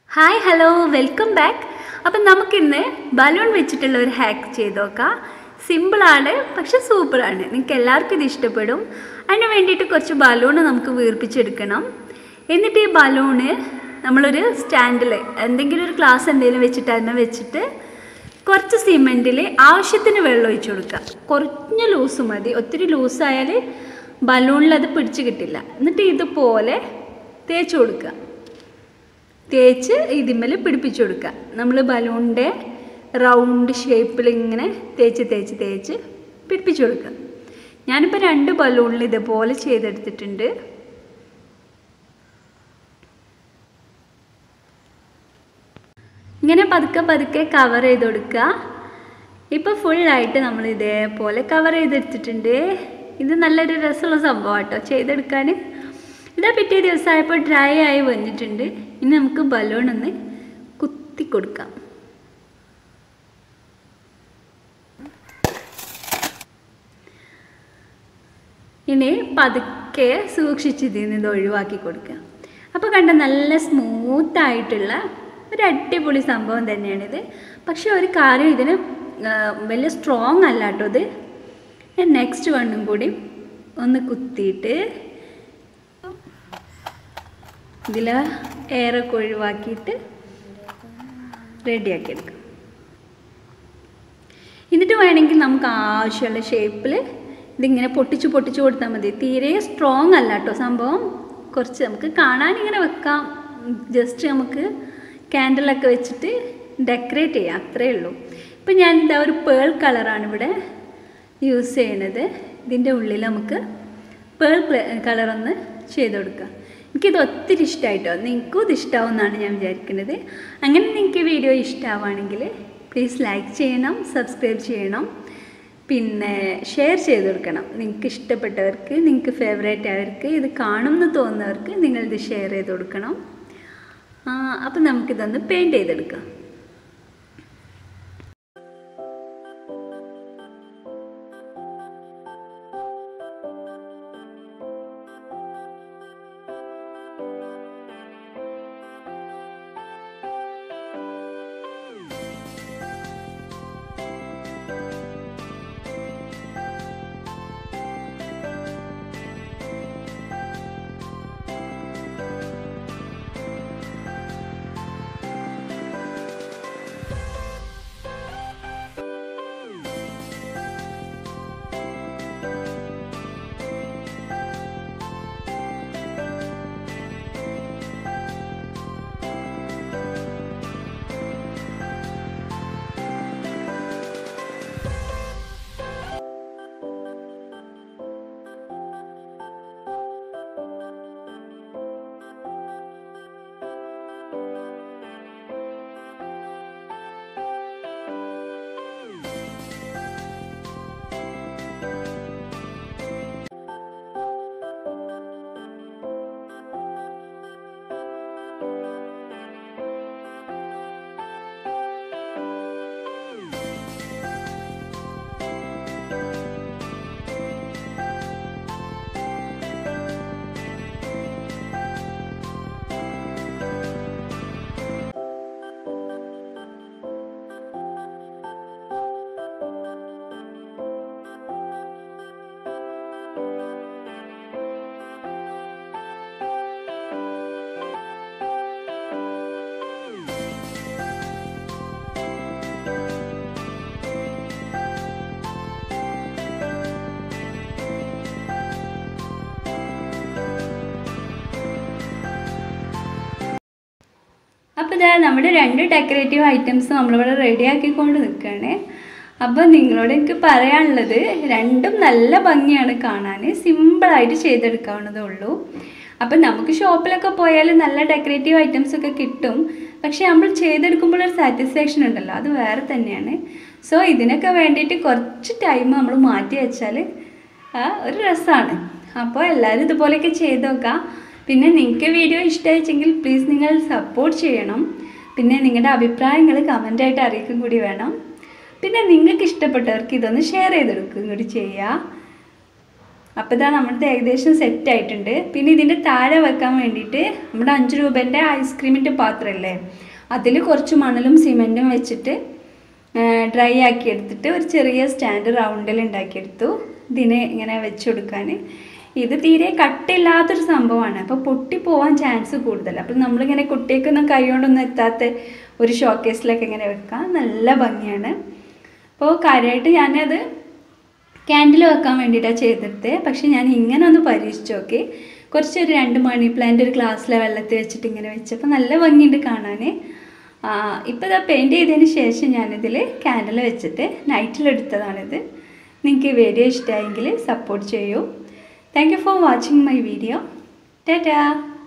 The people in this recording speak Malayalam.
ഹായ് ഹലോ വെൽക്കം ബാക്ക് അപ്പം നമുക്കിന്ന് ബലൂൺ വെച്ചിട്ടുള്ള ഒരു ഹാക്ക് ചെയ്ത് നോക്കാം സിമ്പിളാണ് പക്ഷെ സൂപ്പറാണ് നിങ്ങൾക്ക് എല്ലാവർക്കും ഇത് ഇഷ്ടപ്പെടും അതിന് വേണ്ടിയിട്ട് കുറച്ച് ബലൂണ് നമുക്ക് വീർപ്പിച്ചെടുക്കണം എന്നിട്ട് ഈ ബലൂണ് നമ്മളൊരു സ്റ്റാൻഡിൽ എന്തെങ്കിലും ഒരു ഗ്ലാസ് എന്തെങ്കിലും വെച്ചിട്ട് അതിനെ വെച്ചിട്ട് കുറച്ച് സിമെൻറ്റിൽ ആവശ്യത്തിന് വെള്ളം ഒഴിച്ചു കൊടുക്കുക കുറഞ്ഞ ലൂസ് മതി ഒത്തിരി ലൂസായാൽ ബലൂണിൽ അത് പിടിച്ച് കിട്ടില്ല എന്നിട്ട് ഇതുപോലെ തേച്ച് കൊടുക്കുക തേച്ച് ഇതിന്മേൽ പിടിപ്പിച്ചു കൊടുക്കുക നമ്മൾ ബലൂണിൻ്റെ റൗണ്ട് ഷേപ്പിൽ ഇങ്ങനെ തേച്ച് തേച്ച് തേച്ച് പിടിപ്പിച്ചു കൊടുക്കുക ഞാനിപ്പോൾ രണ്ട് ബലൂണിൽ ഇതുപോലെ ചെയ്തെടുത്തിട്ടുണ്ട് ഇങ്ങനെ പതുക്കെ പതുക്കെ കവർ ചെയ്ത് കൊടുക്കുക ഇപ്പോൾ ഫുള്ളായിട്ട് നമ്മൾ ഇതേപോലെ കവർ ചെയ്തെടുത്തിട്ടുണ്ട് ഇത് നല്ലൊരു രസമുള്ള സംഭവം കേട്ടോ ചെയ്തെടുക്കാൻ ഇതാ പിറ്റേ ദിവസമായപ്പോൾ ഡ്രൈ ആയി വന്നിട്ടുണ്ട് ഇനി നമുക്ക് ബലൂൺ ഒന്ന് കുത്തി കൊടുക്കാം ഇനി പതുക്കെ സൂക്ഷിച്ച് ഇതിൽ നിന്ന് ഇത് ഒഴിവാക്കി കൊടുക്കുക അപ്പോൾ കണ്ട നല്ല സ്മൂത്ത് ആയിട്ടുള്ള ഒരു അടിപൊളി സംഭവം തന്നെയാണിത് പക്ഷെ ഒരു കാര്യം ഇതിന് ആ, വലിയ സ്ട്രോങ് അല്ല കേട്ടോ ഇത് ഞാൻ നെക്സ്റ്റ് വണ്ണും കൂടി ഒന്ന് കുത്തിയിട്ട് ഇതിൽ എയറൊക്കെ ഒഴിവാക്കിയിട്ട് റെഡിയാക്കി എടുക്കാം എന്നിട്ട് വേണമെങ്കിൽ നമുക്ക് ആവശ്യമുള്ള ഷേപ്പിൽ ഇതിങ്ങനെ പൊട്ടിച്ച് പൊട്ടിച്ച് കൊടുത്താൽ മതി തീരെ സ്ട്രോങ് അല്ല കേട്ടോ സംഭവം കുറച്ച് നമുക്ക് കാണാൻ ഇങ്ങനെ വെക്കാം ജസ്റ്റ് നമുക്ക് ക്യാൻഡിലൊക്കെ വെച്ചിട്ട് ഡെക്കറേറ്റ് ചെയ്യാം അത്രയേ ഉള്ളൂ ഇപ്പം ഞാൻ ഇതാ ഒരു പേൾ കളറാണ് ഇവിടെ യൂസ് ചെയ്യണത് ഇതിൻ്റെ ഉള്ളിൽ നമുക്ക് പേൾ കളറൊന്ന് ചെയ്ത് കൊടുക്കാം എനിക്കിത് ഒത്തിരി ഇഷ്ടമായിട്ടോ നിങ്ങൾക്കും ഇത് ഇഷ്ടമാവുമെന്നാണ് ഞാൻ വിചാരിക്കുന്നത് അങ്ങനെ നിങ്ങൾക്ക് വീഡിയോ ഇഷ്ടമാവുകയാണെങ്കിൽ പ്ലീസ് ലൈക്ക് ചെയ്യണം സബ്സ്ക്രൈബ് ചെയ്യണം പിന്നെ ഷെയർ ചെയ്ത് കൊടുക്കണം നിങ്ങൾക്ക് ഇഷ്ടപ്പെട്ടവർക്ക് നിങ്ങൾക്ക് ഫേവറേറ്റ് ആയവർക്ക് ഇത് കാണും എന്ന് തോന്നുന്നവർക്ക് നിങ്ങളിത് ഷെയർ ചെയ്ത് കൊടുക്കണം അപ്പം നമുക്കിതൊന്ന് പെയിൻറ്റ് ചെയ്തെടുക്കാം അപ്പോൾ ഇതാ നമ്മുടെ രണ്ട് ഡെക്കറേറ്റീവ് ഐറ്റംസ് നമ്മളിവിടെ റെഡിയാക്കിക്കൊണ്ട് നിൽക്കുകയാണ് അപ്പോൾ നിങ്ങളോട് എനിക്ക് പറയാനുള്ളത് രണ്ടും നല്ല ഭംഗിയാണ് കാണാൻ സിമ്പിളായിട്ട് ചെയ്തെടുക്കാവുന്നതേ ഉള്ളൂ അപ്പം നമുക്ക് ഷോപ്പിലൊക്കെ പോയാൽ നല്ല ഡെക്കറേറ്റീവ് ഐറ്റംസ് ഒക്കെ കിട്ടും പക്ഷേ നമ്മൾ ചെയ്തെടുക്കുമ്പോൾ ഒരു സാറ്റിസ്ഫാക്ഷൻ ഉണ്ടല്ലോ അത് വേറെ തന്നെയാണ് സോ ഇതിനൊക്കെ വേണ്ടിയിട്ട് കുറച്ച് ടൈം നമ്മൾ മാറ്റി വെച്ചാൽ ആ, ഒരു രസമാണ് അപ്പോൾ എല്ലാവരും ഇതുപോലെയൊക്കെ ചെയ്ത് നോക്കാം പിന്നെ നിങ്ങൾക്ക് വീഡിയോ ഇഷ്ടമായിച്ചെങ്കിൽ പ്ലീസ് നിങ്ങൾ സപ്പോർട്ട് ചെയ്യണം പിന്നെ നിങ്ങളുടെ അഭിപ്രായങ്ങൾ കമൻ്റായിട്ട് അറിയിക്കും കൂടി വേണം പിന്നെ നിങ്ങൾക്ക് ഇഷ്ടപ്പെട്ടവർക്ക് ഇതൊന്ന് ഷെയർ ചെയ്തെടുക്കും കൂടി ചെയ്യുക അപ്പോൾ ഇതാ നമ്മുടെ ഏകദേശം സെറ്റ് ആയിട്ടുണ്ട് പിന്നെ ഇതിൻ്റെ താഴെ വെക്കാൻ വേണ്ടിയിട്ട് നമ്മുടെ അഞ്ച് രൂപേൻ്റെ ഐസ്ക്രീമിൻ്റെ പാത്രമല്ലേ അതിൽ കുറച്ച് മണലും സിമെൻറ്റും വെച്ചിട്ട് ഡ്രൈ ആക്കി എടുത്തിട്ട് ഒരു ചെറിയ സ്റ്റാൻഡ് റൗണ്ടിൽ ഉണ്ടാക്കിയെടുത്തു ഇതിന് ഇങ്ങനെ വെച്ച് കൊടുക്കാൻ ഇത് തീരെ കട്ടില്ലാത്തൊരു സംഭവമാണ് അപ്പോൾ പൊട്ടിപ്പോവാൻ ചാൻസ് കൂടുതൽ അപ്പോൾ നമ്മളിങ്ങനെ കുട്ടിയൊക്കൊന്നും കൈ കൊണ്ടൊന്നും എത്താത്ത ഒരു ഷോക്കേസിലൊക്കെ ഇങ്ങനെ വെക്കാം നല്ല ഭംഗിയാണ് അപ്പോൾ കാര്യമായിട്ട് ഞാനത് ക്യാൻഡിൽ വെക്കാൻ വേണ്ടിയിട്ടാണ് ചെയ്തെടുത്തത് പക്ഷെ ഞാൻ ഇങ്ങനെ ഒന്ന് പരീക്ഷിച്ച് നോക്കി കുറച്ചൊരു രണ്ട് മണി പ്ലാന്റ് ഒരു ഗ്ലാസ്സിലെ വെള്ളത്തിൽ വെച്ചിട്ട് ഇങ്ങനെ വെച്ചപ്പോൾ നല്ല ഭംഗിയുണ്ട് കാണാൻ ഇപ്പോൾ ഇതാ പെയിൻറ് ചെയ്തതിന് ശേഷം ഞാനിതിൽ ക്യാൻഡിൽ വെച്ചിട്ട് നൈറ്റിലെടുത്തതാണിത് നിങ്ങൾക്ക് ഈ വീഡിയോ ഇഷ്ടമായെങ്കിൽ സപ്പോർട്ട് ചെയ്യൂ thank you for watching my video Tata